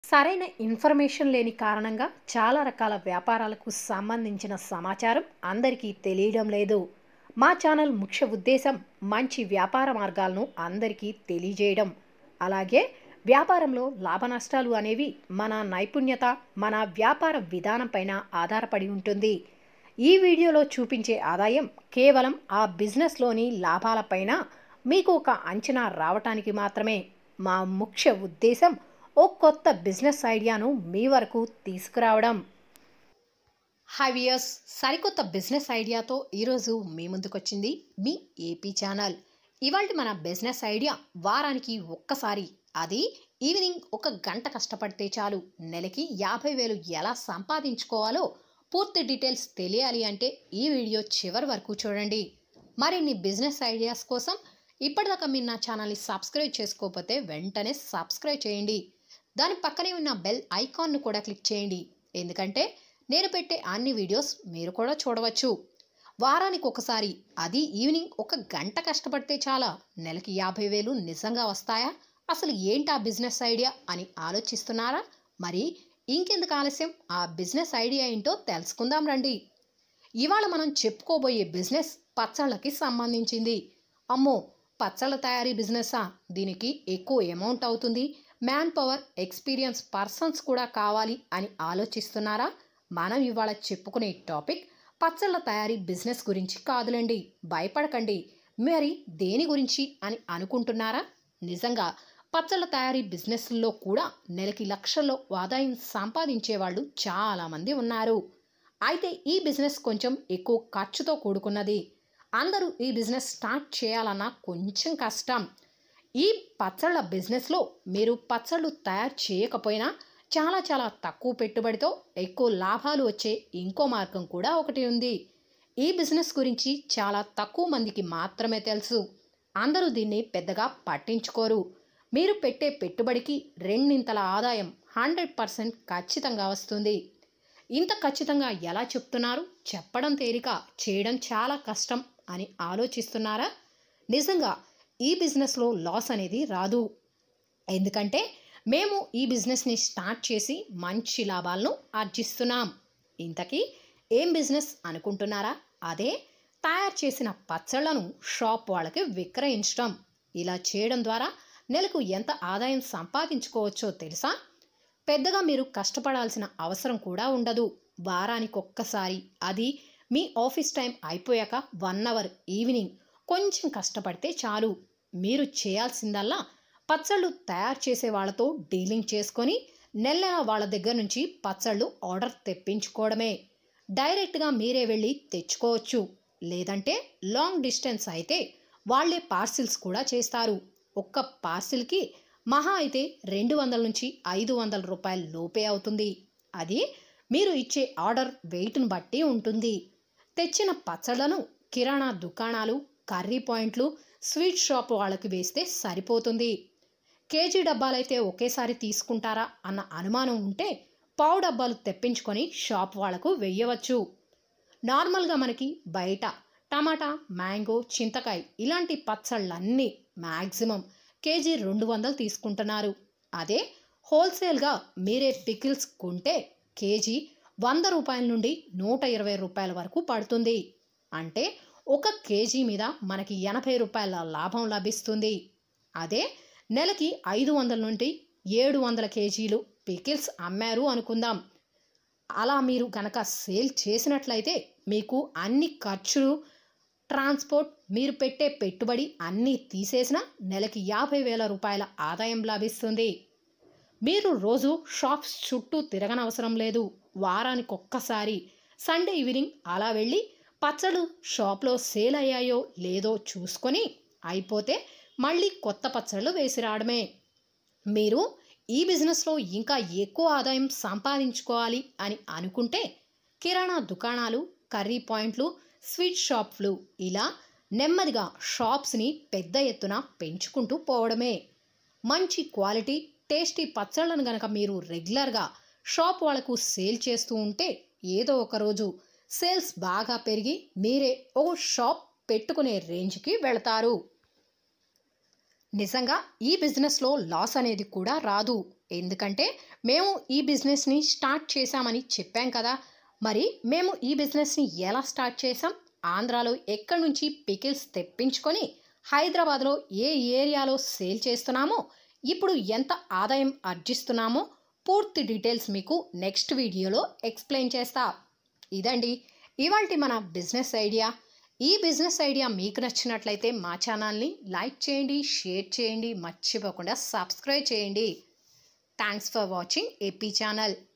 సరైన ఇన్ఫర్మేషన్ లేని కారణంగా చాలా రకాల వ్యాపారాలకు సంబంధించిన సమాచారం అందరికీ తెలియడం లేదు మా ఛానల్ ముఖ్య ఉద్దేశం మంచి వ్యాపార మార్గాలను అందరికీ తెలియజేయడం అలాగే వ్యాపారంలో లాభ నష్టాలు అనేవి మన నైపుణ్యత మన వ్యాపార విధానం పైన ఆధారపడి ఉంటుంది ఈ వీడియోలో చూపించే ఆదాయం కేవలం ఆ బిజినెస్లోని లాభాలపైన మీకు ఒక అంచనా రావటానికి మాత్రమే మా ముఖ్య ఉద్దేశం ఓ కొత్త బిజినెస్ ఐడియాను మీ వరకు తీసుకురావడం హైవియర్స్ సరికొత్త బిజినెస్ ఐడియాతో ఈరోజు మీ ముందుకొచ్చింది మీ ఏపీ ఛానల్ ఇవాళ మన బిజినెస్ ఐడియా వారానికి ఒక్కసారి అది ఈవినింగ్ ఒక గంట కష్టపడితే చాలు నెలకి యాభై వేలు ఎలా సంపాదించుకోవాలో పూర్తి డీటెయిల్స్ తెలియాలి అంటే ఈ వీడియో చివరి వరకు చూడండి మరిన్ని బిజినెస్ ఐడియాస్ కోసం ఇప్పటిదాకా మీరు నా ఛానల్ని సబ్స్క్రైబ్ చేసుకోకపోతే వెంటనే సబ్స్క్రైబ్ చేయండి దాని పక్కనే ఉన్న బెల్ ఐకాన్ను కూడా క్లిక్ చేయండి ఎందుకంటే నేను పెట్టే అన్ని వీడియోస్ మీరు కూడా చూడవచ్చు వారానికి ఒకసారి అది ఈవినింగ్ ఒక గంట కష్టపడితే చాలా నెలకి యాభై వేలు నిజంగా వస్తాయా అసలు ఏంటి ఆ బిజినెస్ ఐడియా అని ఆలోచిస్తున్నారా మరి ఇంకెందుకు ఆలస్యం ఆ బిజినెస్ ఐడియా ఏంటో తెలుసుకుందాం రండి ఇవాళ మనం చెప్పుకోబోయే బిజినెస్ పచ్చళ్ళకి సంబంధించింది అమ్మో పచ్చళ్ళ తయారీ బిజినెసా దీనికి ఎక్కువ అమౌంట్ అవుతుంది మ్యాన్ పవర్ ఎక్స్పీరియన్స్ పర్సన్స్ కూడా కావాలి అని ఆలోచిస్తున్నారా మనం ఇవాళ చెప్పుకునే టాపిక్ పచ్చళ్ళ తయారీ బిజినెస్ గురించి కాదులేండి భయపడకండి మరి దేని గురించి అని అనుకుంటున్నారా నిజంగా పచ్చళ్ళ తయారీ బిజినెస్లో కూడా నెలకి లక్షల్లో ఆదాయం సంపాదించే వాళ్ళు చాలామంది ఉన్నారు అయితే ఈ బిజినెస్ కొంచెం ఎక్కువ ఖర్చుతో కూడుకున్నది అందరూ ఈ బిజినెస్ స్టార్ట్ చేయాలన్నా కొంచెం కష్టం ఈ పచ్చళ్ళ బిజినెస్లో మీరు పచ్చళ్ళు తయారు చేయకపోయినా చాలా చాలా తక్కువ పెట్టుబడితో ఎక్కువ లాభాలు వచ్చే ఇంకో మార్గం కూడా ఒకటి ఉంది ఈ బిజినెస్ గురించి చాలా తక్కువ మందికి మాత్రమే తెలుసు అందరూ దీన్ని పెద్దగా పట్టించుకోరు మీరు పెట్టే పెట్టుబడికి రెండింతల ఆదాయం హండ్రెడ్ పర్సెంట్ ఖచ్చితంగా వస్తుంది ఇంత ఖచ్చితంగా ఎలా చెప్తున్నారు చెప్పడం తేలిక చేయడం చాలా కష్టం అని ఆలోచిస్తున్నారా నిజంగా ఈ బిజినెస్లో లాస్ అనేది రాదు ఎందుకంటే మేము ఈ బిజినెస్ని స్టార్ట్ చేసి మంచి లాభాలను ఆర్జిస్తున్నాం ఇంతకీ ఏం బిజినెస్ అనుకుంటున్నారా అదే తయారు చేసిన పచ్చళ్లను షాప్ వాళ్ళకి విక్రయించడం ఇలా చేయడం ద్వారా నెలకు ఎంత ఆదాయం సంపాదించుకోవచ్చో తెలుసా పెద్దగా మీరు కష్టపడాల్సిన అవసరం కూడా ఉండదు వారానికి ఒక్కసారి అది మీ ఆఫీస్ టైం అయిపోయాక వన్ అవర్ ఈవినింగ్ కొంచెం కష్టపడితే చాలు మీరు చేయాల్సిందల్లా పచ్చళ్ళు తయారు చేసే వాళ్ళతో డీలింగ్ చేసుకొని నెల నెల వాళ్ళ దగ్గర నుంచి పచ్చళ్ళు ఆర్డర్ తెప్పించుకోవడమే డైరెక్ట్గా మీరే వెళ్ళి తెచ్చుకోవచ్చు లేదంటే లాంగ్ డిస్టెన్స్ అయితే వాళ్ళే పార్సిల్స్ కూడా చేస్తారు ఒక్క పార్సిల్కి మహా అయితే రెండు వందల నుంచి ఐదు వందల రూపాయల లోపే అవుతుంది అది మీరు ఇచ్చే ఆర్డర్ వెయిట్ను బట్టి ఉంటుంది తెచ్చిన పచ్చళ్లను కిరాణా దుకాణాలు కర్రీ పాయింట్లు స్వీట్ షాప్ వాళ్ళకి వేస్తే సరిపోతుంది కేజీ డబ్బాలైతే ఒకేసారి తీసుకుంటారా అన్న అనుమానం ఉంటే పావు డబ్బాలు తెప్పించుకొని షాప్ వాళ్లకు వెయ్యవచ్చు నార్మల్గా మనకి బయట టమాటా మ్యాంగో చింతకాయ ఇలాంటి పచ్చళ్ళన్నీ మ్యాక్సిమం కేజీ రెండు వందలు తీసుకుంటున్నారు అదే హోల్సేల్గా మీరే పికిల్స్ కొంటే కేజీ వంద రూపాయల నుండి నూట ఇరవై రూపాయల వరకు పడుతుంది అంటే ఒక కేజీ మీద మనకి ఎనభై రూపాయల లాభం లభిస్తుంది అదే నెలకి ఐదు వందల నుండి ఏడు వందల కేజీలు పికిల్స్ అమ్మారు అనుకుందాం అలా మీరు కనుక సేల్ చేసినట్లయితే మీకు అన్ని ఖర్చులు ట్రాన్స్పోర్ట్ మీరు పెట్టే పెట్టుబడి అన్నీ తీసేసిన నెలకి యాభై వేల రూపాయల ఆదాయం లభిస్తుంది మీరు రోజు షాప్స్ చుట్టూ తిరగనవసరం లేదు వారానికి ఒక్కసారి సండే ఈవినింగ్ అలా వెళ్ళి పచ్చళ్ళు షాప్లో సేల్ అయ్యాయో లేదో చూసుకొని అయిపోతే మళ్ళీ కొత్త పచ్చళ్ళు వేసి రావడమే మీరు ఈ బిజినెస్లో ఇంకా ఎక్కువ ఆదాయం సంపాదించుకోవాలి అని అనుకుంటే కిరాణా దుకాణాలు కర్రీ పాయింట్లు స్వీట్ షాప్లు ఇలా నెమ్మదిగా షాప్స్ని పెద్ద ఎత్తున పెంచుకుంటూ పోవడమే మంచి క్వాలిటీ టేస్టీ పచ్చళ్ళను గనక మీరు రెగ్యులర్గా షాప్ వాళ్ళకు సేల్ చేస్తూ ఉంటే ఏదో ఒక రోజు సేల్స్ బాగా పెరిగి మీరే ఓ షాప్ పెట్టుకునే రేంజ్కి వెళతారు నిజంగా ఈ బిజినెస్లో లాస్ అనేది కూడా రాదు ఎందుకంటే మేము ఈ బిజినెస్ని స్టార్ట్ చేశామని చెప్పాం కదా మరి మేము ఈ బిజినెస్ని ఎలా స్టార్ట్ చేసాం ఆంధ్రాలో ఎక్కడి నుంచి పికిల్స్ తెప్పించుకొని హైదరాబాద్లో ఏ ఏరియాలో సేల్ చేస్తున్నామో ఇప్పుడు ఎంత ఆదాయం ఆర్జిస్తున్నామో పూర్తి డీటెయిల్స్ మీకు నెక్స్ట్ వీడియోలో ఎక్స్ప్లెయిన్ చేస్తా ఇదండి ఇవాల్టి మన బిజినెస్ ఐడియా ఈ బిజినెస్ ఐడియా మీకు నచ్చినట్లయితే మా ఛానల్ని లైక్ చేయండి షేర్ చేయండి మర్చిపోకుండా సబ్స్క్రైబ్ చేయండి thanks for watching AP channel